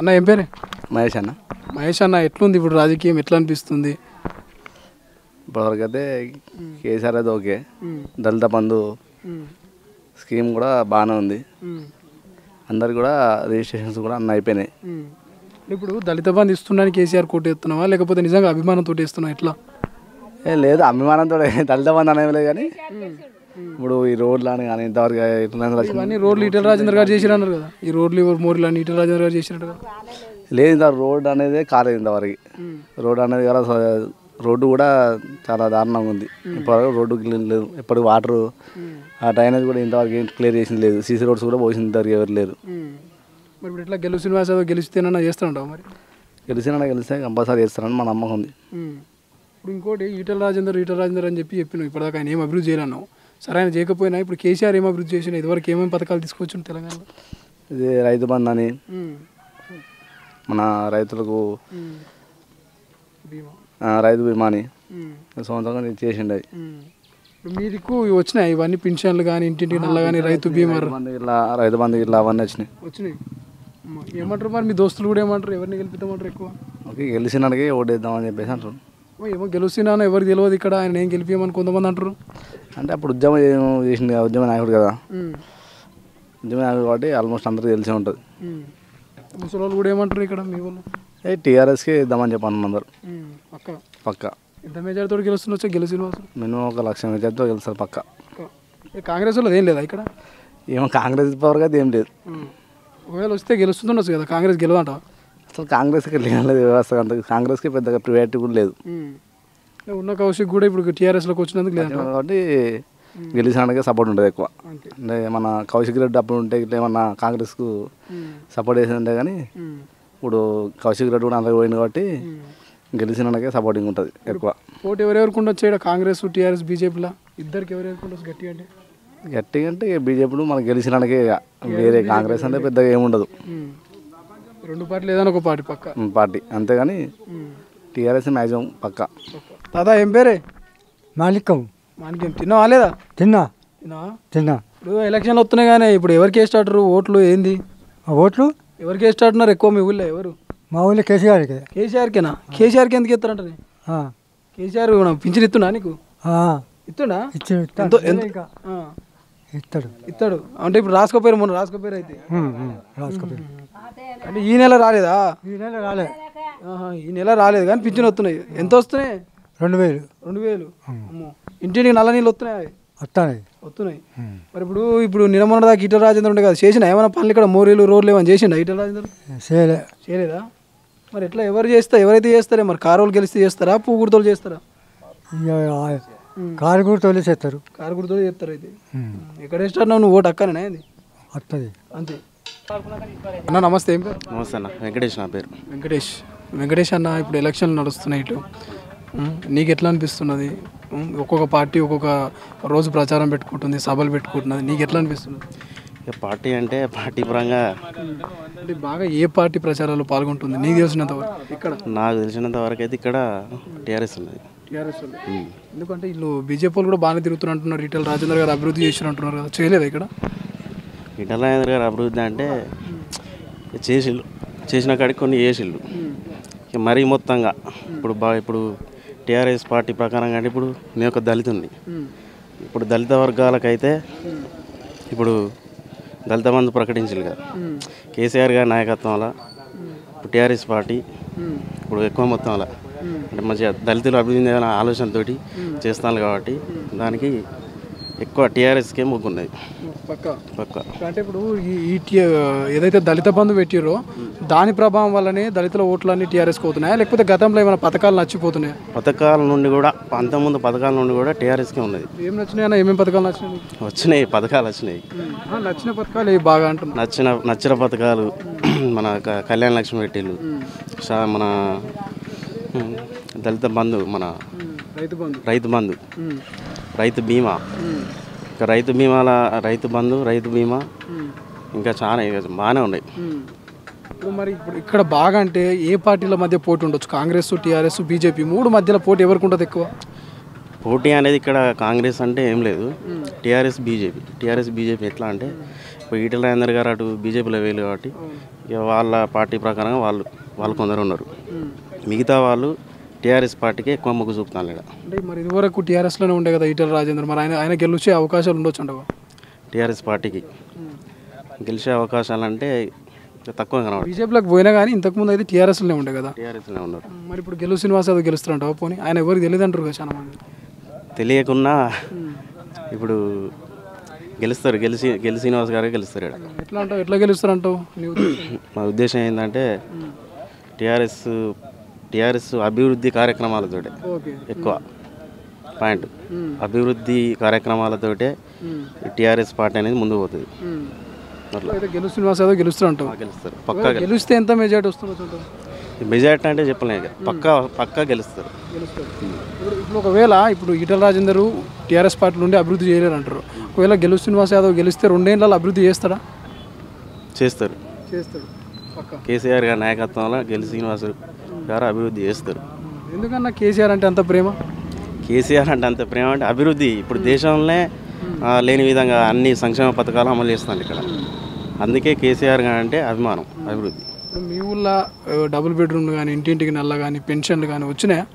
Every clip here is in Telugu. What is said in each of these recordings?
అన్న ఏం పేరే మహేష్ అన్న మహేష్ అన్న ఎట్లుంది ఇప్పుడు రాజకీయం ఎట్లా అనిపిస్తుంది ఇప్పటివరకు అయితే కేసీఆర్ అయితే ఓకే దళిత బంధు స్కీమ్ కూడా బాగానే ఉంది అందరికి కూడా రిజిస్ట్రేషన్స్ కూడా అన్నీ అయిపోయినాయి ఇప్పుడు దళిత బంధు ఇస్తున్నాను కేసీఆర్ కోటి ఎత్తున్నావా లేకపోతే నిజంగా అభిమానంతో ఇస్తున్నావు ఎట్లా ఏ లేదు అభిమానంతో దళిత బంధు అనేవి లేదు కానీ ఇప్పుడు ఈ రోడ్లు అని కానీ ఇంతవరకు ఇట్లా ఇవన్నీ రోడ్లు ఈటల రాజేంద్ర గారు చేసిరు అన్నారు కదా ఈ రోడ్లు ఎవరు మోరీలు అని ఈటల రాజేంద్ర గారు చేసినట్టు కదా లేదు ఇంత రోడ్ అనేది కాలేదు ఇంతవరకు రోడ్ అనేది కూడా అసలు రోడ్డు కూడా చాలా దారుణంగా ఉంది ఇప్పటివరకు రోడ్డు క్లీన్ లేదు ఎప్పటి వాటర్ ఆ డ్రైనేజ్ కూడా ఇంతవరకు ఏం క్లియర్ చేసింది లేదు సీసీ రోడ్స్ కూడా పోసింది ఇంతవరకు ఎవరు లేరు మరి ఇప్పుడు ఇట్లా గెలు శ్రీనివాస్ యాదవ్ గెలిస్తేనన్నా చేస్తానంటావు మరి గెలిచినా గెలిస్తే కంపల్సరీ చేస్తారని మా నమ్మకం ఉంది ఇప్పుడు ఇంకోటి ఈటల రాజేందర్ ఈటల రాజేందర్ అని చెప్పి చెప్పినావు ఇప్పటిదాకా ఆయన ఏం అభివృద్ధి చేయాలన్నావు సరే ఆయన చేయకపోయినా ఇప్పుడు కేసీఆర్ ఏం అభివృద్ధి చేసినా ఇదివరకు ఏమేమి పథకాలు తీసుకొచ్చిన తెలంగాణలో ఇది రైతు బంధు అని మన రైతులకు బీమా ఆ, రైతు బీమా అని సొంతంగా నేను చేసిండు అది ఇప్పుడు మీ దిక్కు ఇవి వచ్చినాయి ఇవన్నీ పింఛన్లు కానీ ఇంటింటి నల్ల కానీ రైతు బీమా రైతు బంధు ఇట్లా రైతు బంధు ఇట్లా అవన్నీ వచ్చినాయి వచ్చినాయి అమ్మ, ఏమంటారు మరి మీ దోస్తులు కూడా ఏమంటారు ఎవరిని గెలిపిద్దామంటారు ఎక్కువ ఓకే గెలిచినాడికి ఓటేద్దామని చెప్పేసి అంటారు ఓ, ఏమో గెలుస్తున్నాను ఎవరికి తెలియదు ఇక్కడ ఆయన ఏం గెలిపియమని కొంతమంది అంటారు అంటే అప్పుడు ఉద్యమం చే- చేసింది కదా ఉద్యమ నాయకుడు కదా ఉద్యమ నాయకుడు కాబట్టి ఆల్మోస్ట్ అందరికీ తెలిసే ఉంటుంది ముసలి వాళ్ళు కూడా ఏమంటారు ఇక్కడ మీ వాళ్ళు ఏ టీఆర్ఎస్కి ఇద్దామని చెప్పాను అందరు పక్క పక్క ఎంత మెజార్టీతో గెలుస్తుండొచ్చా గెలిచిన వాళ్ళు మినిమం ఒక లక్ష మెజార్టీతో గెలుస్తారు పక్క కాంగ్రెస్ వాళ్ళు ఏం లేదా ఇక్కడ ఏమో కాంగ్రెస్ పవర్ అయితే ఏం లేదు ఒకవేళ వస్తే గెలుస్తుండొచ్చు కదా కాంగ్రెస్ గెలవంట అసలు కాంగ్రెస్కి లేదు వ్యవస్థ అంత కాంగ్రెస్కి పెద్దగా ప్రైవేట్ కూడా లేదు ఉన్న కౌశిక్ కూడా ఇప్పుడు టీఆర్ఎస్లోకి వచ్చినందుకు లేదంట కాబట్టి గెలిచినాడికే సపోర్ట్ ఉంటుంది ఎక్కువ అంతే అంటే మన కౌశిక్ రెడ్డి అప్పుడు ఉంటే ఇట్లా ఏమన్నా కాంగ్రెస్కు సపోర్ట్ చేసి ఉంటే కానీ ఇప్పుడు కౌశిక్ రెడ్డి కూడా అందరికి పోయింది కాబట్టి గెలిచినాడికే సపోర్టింగ్ ఉంటుంది ఎక్కువ పోటీ ఎవరెవరికి ఉండొచ్చు ఇక్కడ కాంగ్రెస్ టీఆర్ఎస్ బీజేపీలా ఇద్దరికి ఎవరెవరికి ఉండొచ్చు గట్టిగా అంటే గట్టిగా అంటే బీజేపీలో మనకు గెలిచినాడికే ఇక. వేరే కాంగ్రెస్ అంటే పెద్దగా ఏముండదు ఉమ్. రెండు పార్టీలు ఏదైనా ఒక పార్టీ పక్క ఉమ్, పార్టీ అంతేగాని టీఆర్ఎస్ మ్యాక్సిమం పక్క దాదా ఏం పేరే మాలికం మనకేం తిన్నావా లేదా తిన్నా తిన్నావా తిన్నా ఇప్పుడు ఎలక్షన్లు వస్తున్నాయి కానీ ఇప్పుడు ఎవరికి వేస్తాడు ఓట్లు ఏంది ఆ ఓట్లు ఎవరికి వేస్తాడున్నారు ఎక్కువ మీ ఊళ్ళో ఎవరు మా ఊళ్ళో కేసీఆర్కి కేసీఆర్కేనా కేసీఆర్కి ఎందుకు ఇస్తారంట ఆ, కేసీఆర్ పింఛన్ ఇస్తున్నా నీకు ఆ, ఇస్తుండా ఇచ్చి ఎంతో ఎంత ఇంకా ఆ, ఇస్తాడు ఇస్తాడు అంటే ఇప్పుడు రాసుకోపోయారు మొన్న రాసుకోపోయారు అయితే ఉమ్, ఉమ్, రాసుకోపోయి అంటే ఈ నెల రాలేదా ఈ నెల రాలే ఆహా, ఈ నెల రాలేదు కానీ పింఛన్ వస్తున్నాయి ఎంత వస్తున్నాయి రెండు వేలు రెండు వేలు అమ్మో ఇంటింటికి నల్ల నీళ్ళు వస్తున్నాయి వస్తాయి వస్తున్నాయి మరి ఇప్పుడు ఇప్పుడు నిలమొన్న దాకా ఈటల రాజేంద్ర ఉండే కదా చేసిన ఏమైనా పనులు ఇక్కడ మోరీలు రోడ్లు ఏమైనా చేసిండా ఈటల రాజేంద్ర చేయలే చేయలేదా మరి ఎట్లా ఎవరు చేస్తా ఎవరైతే చేస్తారే మరి కారోలు గెలిస్తే చేస్తారా పువ్వు గుర్తలు చేస్తారా ఇక ఆ కారు కూడా తోలేసేస్తారు కారు గుర్తలు చేస్తారు అయితే ఎక్కడ వేస్తాడు నువ్వు ఓటు అక్కనే అది వస్తుంది అంతే అన్న నమస్తే ఏం పేరు నమస్తే అన్న వెంకటేష్ నా పేరు వెంకటేష్ వెంకటేష్ అన్న ఇప్పుడు ఎలక్షన్లు నడుస్తున్నాయి ఇటు ఉమ్, నీకు ఎట్లా అనిపిస్తున్నది ఉమ్, ఒక్కొక్క పార్టీ ఒక్కొక్క రోజు ప్రచారం పెట్టుకుంటుంది సభలు పెట్టుకుంటున్నది నీకు ఎట్లా అనిపిస్తున్నది ఇక పార్టీ అంటే పార్టీ పరంగా అంటే బాగా ఏ పార్టీ ప్రచారాల్లో పాల్గొంటుంది నీకు తెలిసినంత వరకు ఇక్కడ నాకు తెలిసినంత వరకు అయితే ఇక్కడ టీఆర్ఎస్ ఉన్నది టీఆర్ఎస్ ఎందుకంటే వీళ్ళు బీజేపీ వాళ్ళు కూడా బాగానే తిరుగుతున్నారు అంటున్నారు రీటైల్ రాజేంద్ర గారు అభివృద్ధి చేసిన అంటున్నారు కదా చేయలేదా ఇక్కడ ఈటల రాజేంద్ర గారు అభివృద్ధి అంటే చేసిళ్ళు చేసిన కాడికి కొన్ని చేసిళ్ళు ఇక మరీ మొత్తంగా ఇప్పుడు బా ఇప్పుడు టీఆర్ఎస్ పార్టీ ప్రకారం కానీ ఇప్పుడు నేను ఒక దళితుని ఇప్పుడు దళిత వర్గాలకైతే ఇప్పుడు దళిత బంధు ప్రకటించారు కదా కేసీఆర్ గారి నాయకత్వంలో ఇప్పుడు టీఆర్ఎస్ పార్టీ ఇప్పుడు ఎక్కువ మొత్తంలో అంటే మంచిగా దళితులు అభివృద్ధి చేయాలనే ఆలోచనతోటి చేస్తాను కాబట్టి దానికి ఎక్కువ టీఆర్ఎస్కే మొగ్గున్నది పక్క పక్క అంటే ఇప్పుడు ఈ ఈ టీ- ఏదైతే దళిత బంధు పెట్టిరో దాని ప్రభావం వల్లనే దళితుల ఓట్లన్నీ టీఆర్ఎస్కి అవుతున్నాయా లేకపోతే గతంలో ఏమైనా పథకాలు నచ్చిపోతున్నాయా పథకాల నుండి కూడా అంతకుముందు పథకాల నుండి కూడా టీఆర్ఎస్కే ఉన్నది ఏం నచ్చినాయన్నా ఏమేమి పథకాలు నచ్చినాయి నీకు? వచ్చినాయి పథకాలు వచ్చినాయి ఆ, నచ్చిన పథకాలు ఏ బాగా అంటున్నా నచ్చిన నచ్చిన పథకాలు మన క- కళ్యాణ లక్ష్మి పెట్టిళ్ళు షా- మన ఉమ్, దళిత బంధు మన రైతు బంధు రైతు బంధు రైతు బీమా ఇంకా రైతు బీమాల రైతు బంధు రైతు బీమా ఇంకా చాలా ఇక బాగానే ఉన్నాయి ఇప్పుడు మరి ఇప్పుడు ఇక్కడ బాగా అంటే ఏ పార్టీల మధ్య పోటీ ఉండొచ్చు కాంగ్రెస్ టీఆర్ఎస్ బీజేపీ మూడు మధ్యలో పోటీ ఎవరికి ఉంటుంది ఎక్కువ పోటీ అనేది ఇక్కడ కాంగ్రెస్ అంటే ఏం లేదు టీఆర్ఎస్ బీజేపీ టీఆర్ఎస్ బీజేపీ ఎట్లా అంటే ఇప్పుడు ఈటల రాజేందర్ గారు అటు బీజేపీలో వేయలు కాబట్టి ఇక వాళ్ళ పార్టీ ప్రకారంగా వాళ్ళు వాళ్ళు కొందరు ఉన్నారు మిగతా వాళ్ళు టీఆర్ఎస్ పార్టీకి ఎక్కువ మొగ్గు చూపుతాను ఇక్కడ అంటే మరి ఇదివరకు టీఆర్ఎస్లోనే ఉండే కదా ఈటల రాజేందర్ మరి ఆయన ఆయన గెలిచే అవకాశాలు ఉండొచ్చు అంటవా టీఆర్ఎస్ పార్టీకి గెలిచే అవకాశాలు అంటే తక్కువ కనబడు బీజేపీలోకి పోయినా కానీ ఇంతకుముందు అయితే టీఆర్ఎస్లోనే ఉండే కదా టీఆర్ఎస్లో ఉన్నారు మరి ఇప్పుడు గెలు శ్రీనివాస్ యాదవ్ గెలుస్తారంటావా పోనీ ఆయన ఎవరికి తెలియదు అంటారు కదా చాలా మంది తెలియకున్నా ఇప్పుడు గెలుస్తారు గెలిచి గెలి శ్రీనివాస్ గారే గెలుస్తారు ఇక్కడ ఎట్లా అంటావు ఎట్లా గెలుస్తారంటావు నీ ఉద్దేశం? మా ఉద్దేశం ఏంటంటే టీఆర్ఎస్ టీఆర్ఎస్ అభివృద్ధి కార్యక్రమాలతోటే ఓకే ఎక్కువ పాయింట్ అభివృద్ధి కార్యక్రమాలతోటే టీఆర్ఎస్ పార్టీ అనేది ముందుకు పోతుంది అట్లా అయితే గెలు శ్రీనివాస్ యాదవ్ గెలుస్తారంటావు గెలుస్తారు పక్కా గెలు- గెలిస్తే ఎంత మెజార్టీ వస్తుందో చూద్దాం మెజార్టీ అంటే చెప్పలేం ఇక. పక్కా పక్కా గెలుస్తారు గెలుస్తారు ఇప్పుడు ఇప్పుడు ఒకవేళ ఇప్పుడు ఈటల రాజేందర్ టీఆర్ఎస్ పార్టీ నుండి అభివృద్ధి చేయలేరు అంటారు ఒకవేళ గెలు శ్రీనివాస్ యాదవ్ గెలిస్తే రెండేళ్ళలో అభివృద్ధి చేస్తాడా చేస్తారు చేస్తాడు పక్క కేసీఆర్ గారి నాయకత్వంలో గెలి శ్రీనివాస్ గారు అభివృద్ధి చేస్తారు ఎందుకన్నా కేసీఆర్ అంటే అంత ప్రేమ కేసీఆర్ అంటే అంత ప్రేమ అంటే అభివృద్ధి ఇప్పుడు దేశంలోనే ఆ, లేని విధంగా అన్ని సంక్షేమ పథకాలు అమలు చేస్తున్నారు ఇక్కడ అందుకే కేసీఆర్ గారు అంటే అభిమానం అభివృద్ధి ఇప్పుడు మీ ఊళ్ళో ఆ, డబుల్ బెడ్రూమ్లు కానీ ఇంటింటికి నల్ల కానీ పెన్షన్లు కానీ వచ్చినాయా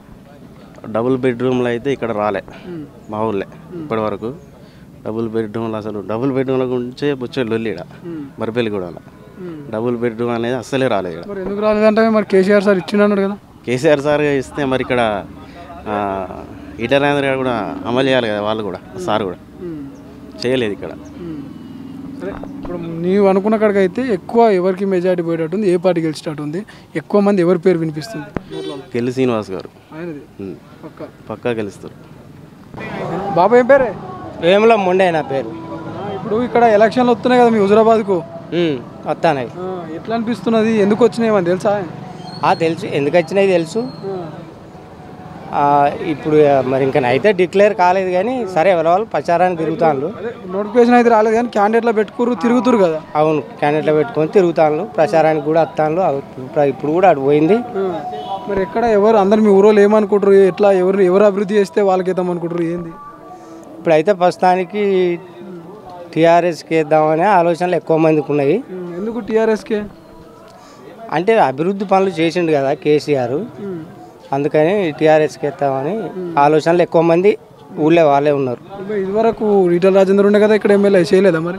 డబుల్ బెడ్రూమ్లు అయితే ఇక్కడ రాలే మా ఊళ్ళే ఇప్పటి వరకు డబుల్ బెడ్రూమ్లు అసలు డబుల్ బెడ్రూమ్ల గురించే బొచ్చే లొల్లి ఇక్కడ మరిపల్లి కూడా డబుల్ బెడ్రూమ్ అనేది అస్సలే రాలేదు ఇక్కడ మరి ఎందుకు రాలేదంటే మరి కేసీఆర్ సార్ ఇచ్చినాడు కదా కేసీఆర్ సార్ ఇస్తే మరి ఇక్కడ ఆ, ఈటల రాజేంద్ర గారు కూడా అమలు చేయాలి కదా వాళ్ళు కూడా సార్ కూడా చేయలేదు ఇక్కడ సరే ఇప్పుడు నీవు అనుకున్న కాడికి అయితే ఎక్కువ ఎవరికి మెజారిటీ పోయేటట్టుంది ఏ పార్టీ గెలిచేటట్టు ఉంది ఎక్కువ మంది ఎవరి పేరు వినిపిస్తుంది కెల్లి శ్రీనివాస్ గారు ఆయనది ఉమ్. పక్క పక్కా గెలుస్తారు బాబు ఏం పేరే వేముల మొండే నా పేరు ఇప్పుడు ఇక్కడ ఎలక్షన్లు వస్తున్నాయి కదా మీ హుజురాబాద్కు ఉమ్, వస్తానవి ఆ, ఎట్లా అనిపిస్తున్నది ఎందుకు వచ్చినాయి అని తెలుసా ఆ, తెలుసు ఎందుకు వచ్చినాయి తెలుసు ఆ, ఇప్పుడు ఆ, మరి ఇంకా అయితే డిక్లేర్ కాలేదు కానీ సరే ఎవరి వాళ్ళు ప్రచారానికి తిరుగుతాను అదే నోటిఫికేషన్ అయితే రాలేదు కానీ క్యాండిడేట్లో పెట్టుకుర్రు తిరుగుతురు కదా అవును క్యాండిడేట్లో పెట్టుకొని తిరుగుతాను ప్రచారానికి కూడా వస్తాను ఇప్పుడు కూడా అటు పోయింది ఆ, మరి ఎక్కడ ఎవరు అందరు మీ ఊరోళ్ళు ఏమనుకుంటారు ఎట్లా ఎవరు ఎవరు అభివృద్ధి చేస్తే వాళ్ళకి ఇద్దాం అనుకుంటారు ఏంది ఇప్పుడైతే ప్రస్తుతానికి టీఆర్ఎస్కి వేద్దామనే ఆలోచనలు ఎక్కువ మందికి ఉన్నాయి ఉమ్, ఎందుకు టీఆర్ఎస్కే అంటే అభివృద్ధి పనులు చేసిండు కదా కేసీఆర్ అందుకని టీఆర్ఎస్కి వేద్దామని ఆలోచనలు ఎక్కువ మంది ఊళ్ళో వాళ్ళే ఉన్నారు ఇదివరకు ఈటల రాజేందర్ ఉండే కదా ఇక్కడ ఎమ్మెల్యే చేయలేదా మరి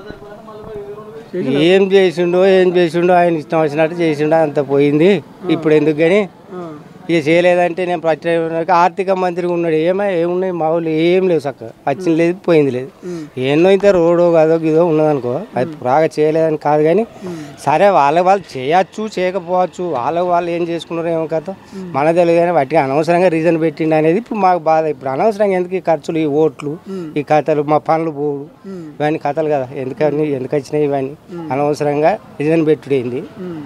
ఏం చేసిండో ఏం చేసిండో ఆయన ఇష్టం వచ్చినట్టు చేసిండో అంత పోయింది ఇప్పుడు ఎందుకు కానీ ఇక చేయలేదంటే నేను ప్రత్యేక ఆర్థిక మంత్రిగా ఉన్నాడు ఏమై ఏమున్నాయి మా ఊళ్ళో ఏం లేవు చక్కగా వచ్చింది లేదు పోయింది లేదు ఎన్నో ఇంత రోడో కాదో ఇదో ఉన్నదనుకో అది బాగా చేయలేదని కాదు కానీ సరే వాళ్ళ వాళ్ళు చేయొచ్చు చేయకపోవచ్చు వాళ్ళ వాళ్ళు ఏం చేసుకున్నారో ఏమో కథ మన తెలియదు కానీ వాటికి అనవసరంగా రీజన్ పెట్టిండు అనేది ఇప్పుడు మాకు బాధ ఇప్పుడు అనవసరంగా ఎందుకు ఈ ఖర్చులు ఈ ఓట్లు ఈ కథలు మా పనులు పోవు ఇవన్నీ కథలు కదా ఎందుకని ఎందుకు వచ్చినాయి ఇవన్నీ అనవసరంగా రీజన్ పెట్టుడైంది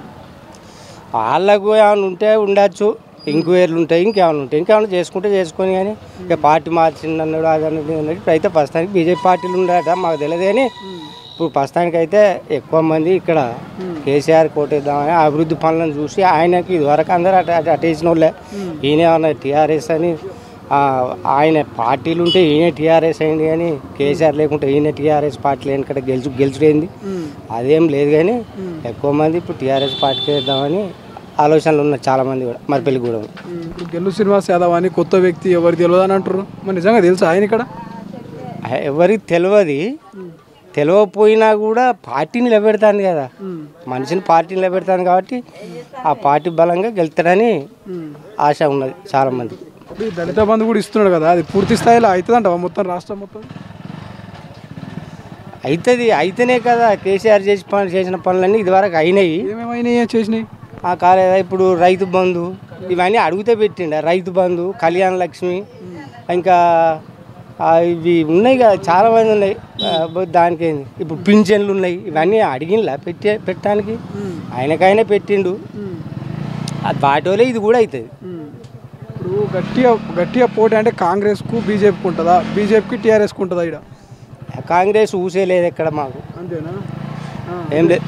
వాళ్ళకు ఏమైనా ఉంటే ఉండొచ్చు ఇంక్వైరీలు ఉంటాయి ఇంకేమైనా ఉంటాయి ఇంకేమైనా చేసుకుంటే చేసుకొని కానీ ఇక పార్టీ మార్చింది అన్నాడు అది అన్నాడు ఇది అన్నాడు ఇప్పుడు అయితే ప్రస్తుతానికి బీజేపీ పార్టీలు ఉండట మాకు తెలియదు కానీ ఇప్పుడు ప్రస్తుతానికి అయితే ఎక్కువ మంది ఇక్కడ కేసీఆర్ కోటేద్దామని అభివృద్ధి పనులను చూసి ఆయనకి ఇదివరకు అందరూ అటు అటు అటేసిన వాళ్ళే ఈయన ఏమన్నా టీఆర్ఎస్ అని ఆ, ఆయన పార్టీలు ఉంటే ఈయన టీఆర్ఎస్ అయింది కానీ కేసీఆర్ లేకుంటే ఈయన టీఆర్ఎస్ పార్టీ ఎందుకంటే గెలుచు గెలుచుడైంది అదేం లేదు కానీ ఎక్కువ మంది ఇప్పుడు టీఆర్ఎస్ పార్టీకి వేద్దామని ఆలోచనలు ఉన్నారు చాలా మంది కూడా మరి పెళ్లి కూడా ఉంది. ఇప్పుడు గెల్లు శ్రీనివాస్ యాదవ్ అని కొత్త వ్యక్తి ఎవరు తెలియదు అని అంటారు మరి నిజంగా తెలుసా ఆయన ఇక్కడ ఆ- ఎవరికి తెలియదు తెలియకపోయినా కూడా పార్టీని నిలబెడతాను కదా మనిషిని పార్టీని నిలబెడతాను కాబట్టి ఆ పార్టీ బలంగా గెలుతాడని ఆశ ఉన్నది చాలా మందికి ఇప్పుడు ఈ దళిత బంధు కూడా ఇస్తున్నాడు కదా అది పూర్తి స్థాయిలో అవుతుందంట మొత్తం రాష్ట్రం మొత్తం అవుతుంది అయితేనే కదా కేసీఆర్ చేసి పనులు చేసిన పనులన్నీ ఇదివరకు అయినాయి ఏమేమైనా చేసినాయి ఆ కాలేదా ఇప్పుడు రైతు బంధు ఇవన్నీ అడిగితే పెట్టిండ రైతు బంధు కళ్యాణ లక్ష్మి ఇంకా ఆ, ఇవి ఉన్నాయి కదా చాలా మంది ఉన్నాయి ఆ, బ- దానికి ఏంది ఇప్పుడు పింఛన్లు ఉన్నాయి ఇవన్నీ అడిగినలా పెట్టే పెట్టడానికి ఆయనకైనా పెట్టిండు అది వాటివల్లే ఇది కూడా అవుతుంది ఇప్పుడు గట్టిగా గట్టిగా పోటీ అంటే కాంగ్రెస్కు బీజేపీకి ఉంటుందా బీజేపీకి టీఆర్ఎస్కి ఉంటుందా ఇక్కడ కాంగ్రెస్ ఊసే లేదు ఎక్కడ మాకు అంతేనా ఏం లేదు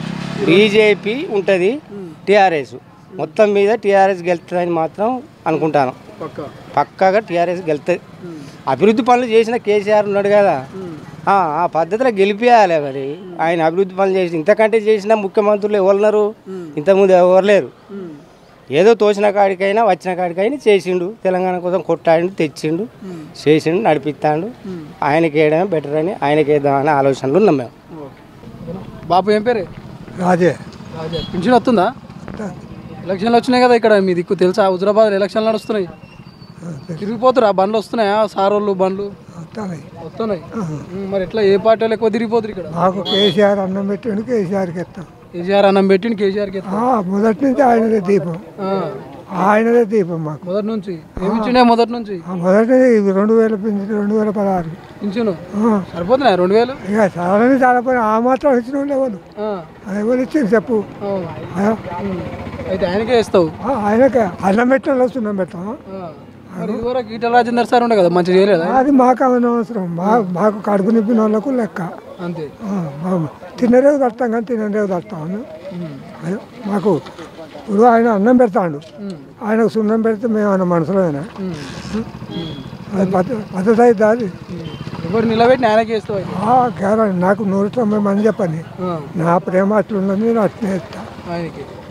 బీజేపీ ఉంటుంది టీఆర్ఎస్ మొత్తం మీద టీఆర్ఎస్ గెలుస్తుందని మాత్రం అనుకుంటాను పక్క పక్కాగా టీఆర్ఎస్ గెలుతుంది అభివృద్ధి పనులు చేసిన కేసీఆర్ ఉన్నాడు కదా ఆ ఆ పద్ధతిలో గెలిపియాలి మరి ఆయన అభివృద్ధి పనులు చేసి ఇంతకంటే చేసిన ముఖ్యమంత్రులు ఎవరున్నారు ఇంతకుముందు ఎవరు లేరు ఏదో తోచిన కాడికైనా వచ్చిన కాడికైనా చేసిండు తెలంగాణ కోసం కొట్టాడిండు తెచ్చిండు చేసిండు నడిపిస్తాడు ఆయనకి వేయడమే బెటర్ అని ఆయనకి వేద్దామనే ఆలోచనలు ఉన్నాం మేము బాపు ఏం పేరే రాజే రాజా పింఛన్ వస్తుందా ఎలక్షన్లు వచ్చినాయి కదా ఇక్కడ మీ దిక్కు తెలుసా హుజరాబాద్ ఎలక్షన్లు నడుస్తున్నాయి తిరిగిపోతురా బండ్లు వస్తున్నాయా సారోళ్ళు బండ్లు వస్తున్నాయి ఉమ్, మరి ఎట్లా ఏ పార్టీ వాళ్ళు ఎక్కువ తిరిగిపోతురు ఇక్కడ మాకు కేసీఆర్ అన్నం పెట్టిండు కేసీఆర్కి ఎత్తాం కేసీఆర్ అన్నం పెట్టిండు కేసీఆర్కి ఎత్తాం. మొదటి నుంచి ఆయనదే దీపం ఆ, ఆయనదే దీపం మాకు మొదటి నుంచి ఏమి ఇచ్చిండే మొదటి నుంచి ఆ మొదటి ఇవి రెండు వేల పింఛన్ రెండు వేల పదహారు పింఛను ఆ, సరిపోతున్నాయి రెండు వేలు ఇక చాలా చాలా పని ఆ మాత్రం ఇచ్చిన వాళ్ళు ఎవరు ఆ, అది ఎవరు ఇచ్చింది చెప్పు అవును. ఆ, ఉమ్, అయితే ఆయనకే ఇస్తావు ఆ, ఆయనకే అన్నం పెట్టిన వాళ్ళు సున్నం పెట్టాం ఆ, మరి ఇదివరకు ఈటల రాజేందర్ సార్ ఉండే కదా మంచిగా చేయలేదా అది మాకు అనవసరం మా మాకు కడుపు నింపిన వాళ్ళకు లెక్క అంతే ఆ, మా- తినరేవు తడతాం కానీ తినరేవు తడతాం అదే మాకు ఇప్పుడు ఆయన అన్నం పెడతాడు ఆయనకు సున్నం పెడితే మేము ఆయన మనసులోనే అది పద్ధ- పద్ధతి అయితే అది ఎవరు నిలబెట్టి ఆయనకే ఇస్తావు అయితే. ఆ, గ్యారెంటీ నాకు నూరు తొంభై మంది చెప్పని ఆ, నా ప్రేమ అట్లున్నది నేను అట్నే ఇస్తా ఆయనకి